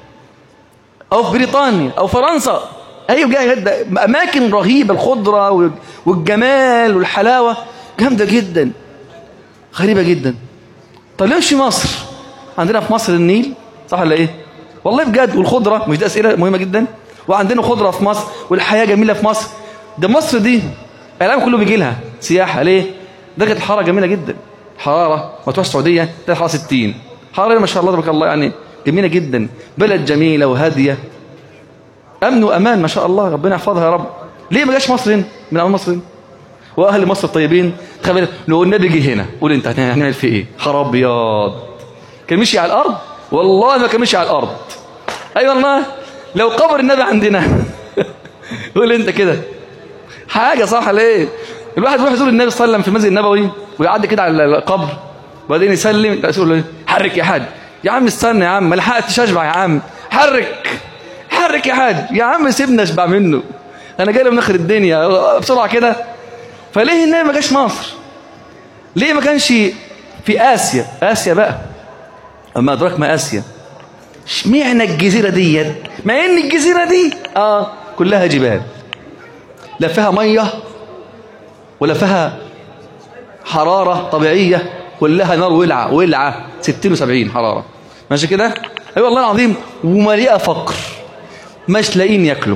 او في بريطانيا او فرنسا ايوه جاي جدا اماكن رهيبه الخضره وال- والجمال والحلاوه جامده جدا غريبه جدا طب ليه مش في مصر عندنا في مصر النيل صح ولا ايه والله بجد والخضره مش دي اسئله مهمه جدا وعندنا خضره في مصر والحياه جميله في مصر ده مصر دي العالم كله بيجي لها سياحه ليه درجه الحراره جميله جدا حراره ما تروح السعوديه تلاقي الحراره 60 حراره ما شاء الله تبارك الله يعني جميله جدا بلد جميله وهاديه امن وامان ما شاء الله ربنا يحفظها يا رب ليه ما جاش مصر هنا من اول مصر هنا واهل مصر الطيبين تخيل بالك لو النبي جه هنا قول انت هنعمل فيه ايه خراب ابيض كان مشي على الارض والله ما كان مشي على الارض اي أيوة والله لو قبر النبي عندنا قول انت كده حاجه صح ليه الواحد يروح يزور النبي صلى الله عليه وسلم في المسجد النبوي ويعدي كده على القبر وبعدين يسلم يقول له حرك يا حاج يا عم استنى يا عم ما لحقتش اشبع يا عم حرك حرك يا حاج يا عم سيبنا اشبع منه انا جاي له من اخر الدنيا بسرعه كده فليه النبي ما جاش مصر ليه ما كانش في اسيا اسيا بقى اما ادراك ما اسيا اشمعنى الجزيره ديت مع ان الجزيره دي اه كلها جبال لا فيها ميه ولا فيها حراره طبيعيه كلها نار ولعه ولعه 60 و70 حراره ماشي كده اي أيوة والله العظيم ومليئه فقر مش لاقيين ياكلوا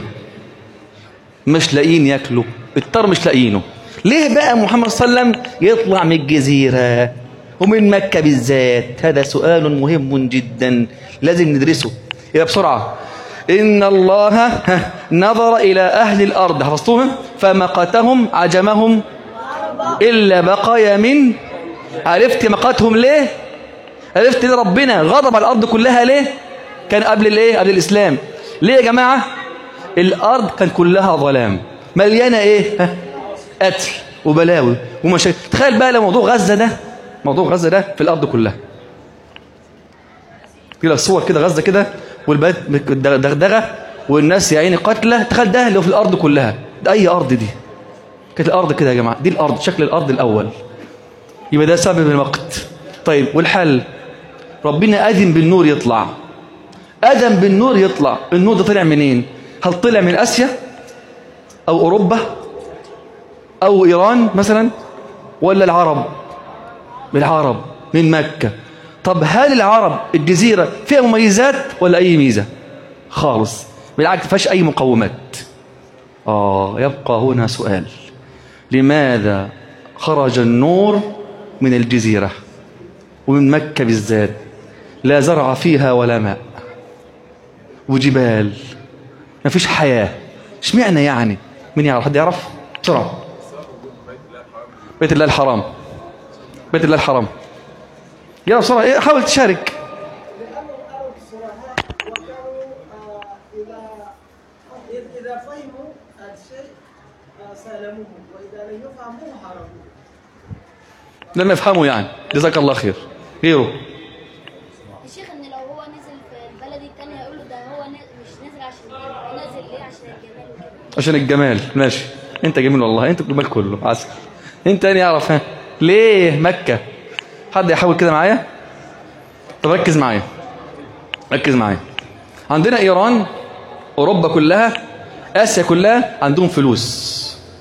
مش لاقيين ياكلوا الطر مش لاقيينه ليه بقى محمد صلى الله عليه وسلم يطلع من الجزيرة ومن مكة بالذات هذا سؤال مهم جدا لازم ندرسه يبقى بسرعة إن الله نظر إلى أهل الأرض حفظتوها فمقتهم عجمهم إلا بقايا من عرفت مقتهم ليه عرفت ليه ربنا غضب على الأرض كلها ليه كان قبل الايه قبل الإسلام ليه يا جماعة الأرض كان كلها ظلام مليانة ايه ها؟ قتل وبلاوي ومشاكل تخيل بقى لو موضوع غزة ده موضوع غزة ده في الأرض كلها كده صور كده غزة كده والبلد دغدغة والناس يا عيني قاتلة تخيل ده اللي هو في الأرض كلها ده أي أرض دي كانت الأرض كده يا جماعة دي الأرض شكل الأرض الأول يبقى ده سبب المقت طيب والحل ربنا أذن بالنور يطلع أذن بالنور يطلع النور ده طلع منين هل طلع من آسيا أو أوروبا أو إيران مثلا ولا العرب من العرب من مكة طب هل العرب الجزيرة فيها مميزات ولا أي ميزة خالص بالعكس فيهاش أي مقومات آه يبقى هنا سؤال لماذا خرج النور من الجزيرة ومن مكة بالذات لا زرع فيها ولا ماء وجبال ما فيش حياة اشمعنى يعني مين يعرف حد يعرف بسرعة بيت الله الحرام بيت الله الحرام يلا بسرعة إيه حاول تشارك لأنه أروا الصراحة وكانوا آه، إذا إذا فهموا الشيء آه، سالموه وإذا لم يفهموه هربوا لما يفهموا يعني جزاك الله خير غيره الشيخ ان لو هو نزل في البلد التانية هيقول له ده هو ن- مش نازل عشان الجمال هو نازل ليه عشان الجمال وكده عشان الجمال ماشي انت جميل والله انت الجمال كله عسل انت تاني يعرف ها ليه مكة حد يحاول كده معايا طب ركز معايا ركز معايا عندنا ايران اوروبا كلها اسيا كلها عندهم فلوس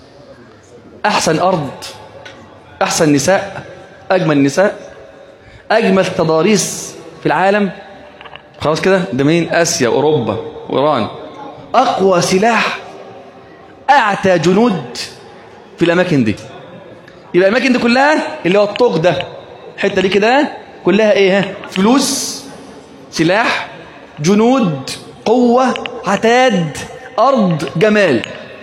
احسن ارض احسن نساء اجمل نساء اجمل تضاريس في العالم خلاص كده ده مين اسيا واوروبا وايران اقوى سلاح اعتى جنود في الاماكن دي يبقى الاماكن دي كلها اللي هو الطوق ده الحته دي كده كلها ايه ها؟ فلوس سلاح جنود قوه عتاد ارض جمال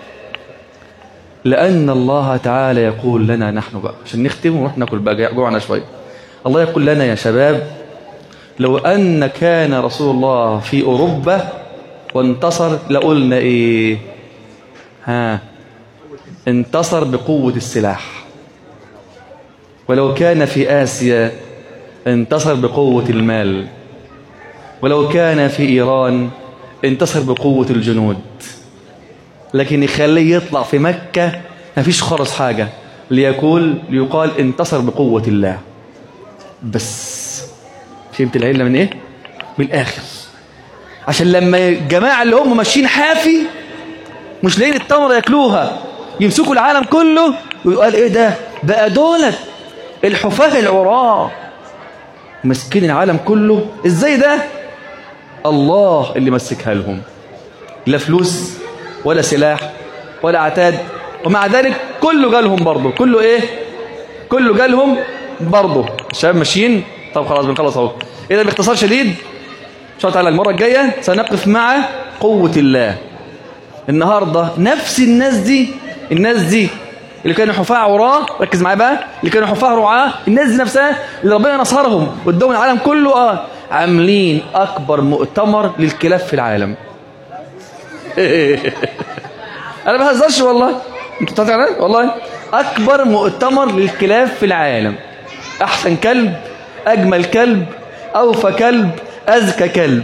لان الله تعالى يقول لنا نحن بقى عشان نختم ونروح ناكل بقى جوعنا شويه الله يقول لنا يا شباب لو ان كان رسول الله في اوروبا وانتصر لقلنا ايه ها انتصر بقوة السلاح ولو كان في آسيا انتصر بقوة المال ولو كان في إيران انتصر بقوة الجنود لكن يخليه يطلع في مكة ما فيش خالص حاجة ليقول ليقال انتصر بقوة الله بس فهمت العلة من ايه من الآخر عشان لما الجماعة اللي هم ماشيين حافي مش لاقيين التمر ياكلوها يمسكوا العالم كله ويقال ايه ده بقى دولت الحفاة العراة ماسكين العالم كله ازاي ده الله اللي مسكها لهم لا فلوس ولا سلاح ولا عتاد ومع ذلك كله جالهم برضه كله ايه كله جالهم برضه الشباب ماشيين طب خلاص بنخلص اهو اذا باختصار شديد ان شاء الله تعالى المره الجايه سنقف مع قوه الله النهاردة نفس الناس دي الناس دي اللي كانوا حفاة عراة ركز معايا بقى اللي كانوا حفاة رعاة الناس دي نفسها اللي ربنا نصرهم وادهم العالم كله اه عاملين اكبر مؤتمر للكلاب في العالم انا ما بهزرش والله انت بتعرف عليا؟ والله اكبر مؤتمر للكلاب في العالم احسن كلب اجمل كلب اوفى كلب اذكى كلب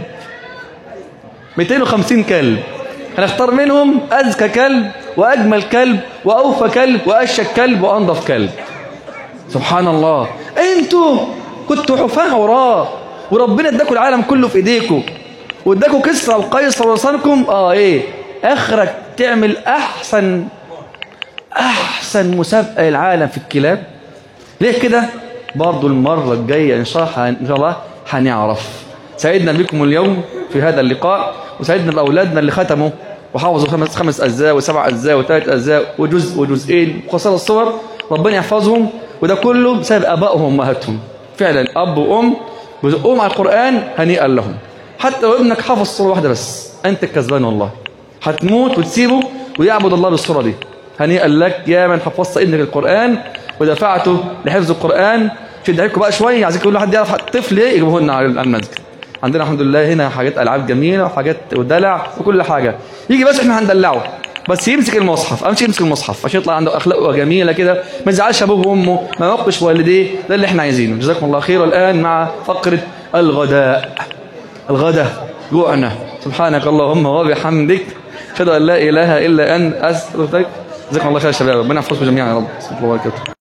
250 كلب هنختار منهم أذكى كلب وأجمل كلب وأوفى كلب وأشك كلب وأنظف كلب سبحان الله انتوا كنتوا حفاة عراة وربنا اداكوا العالم كله في ايديكم واداكوا كسرى وقيصر ولسانكم اه ايه اخرك تعمل احسن احسن مسابقه للعالم في الكلاب ليه كده برضو المره الجايه ان شاء الله ان شاء الله هنعرف سعدنا بكم اليوم في هذا اللقاء وسعدنا باولادنا اللي ختموا وحافظوا خمس خمس اجزاء وسبع اجزاء وثلاث اجزاء وجزء وجزئين وقصار الصور ربنا يحفظهم وده كله بسبب ابائهم وامهاتهم فعلا اب وام بيزقوهم على القران هنيئا لهم حتى لو ابنك حافظ صوره واحده بس انت الكسبان والله هتموت وتسيبه ويعبد الله بالصوره دي هنيئا لك يا من حفظت ابنك القرآن ودفعته لحفظ القرآن شد عليكم بقى شوية عايزين كل واحد يعرف طفل ايه يجيبوه لنا على المسجد عندنا الحمد لله هنا حاجات ألعاب جميلة وحاجات ودلع وكل حاجة يجي بس احنا هندلعه بس يمسك المصحف امشي يمسك المصحف عشان يطلع عنده اخلاق جميله كده ما يزعلش ابوه وامه ما يوقش والديه ده اللي احنا عايزينه جزاكم الله خير والان مع فقره الغداء الغداء جوعنا سبحانك اللهم وبحمدك اشهد ان لا اله الا انت استغفرك جزاكم الله خير يا شباب ربنا يحفظكم جميعا يا رب بسم الله وبركاته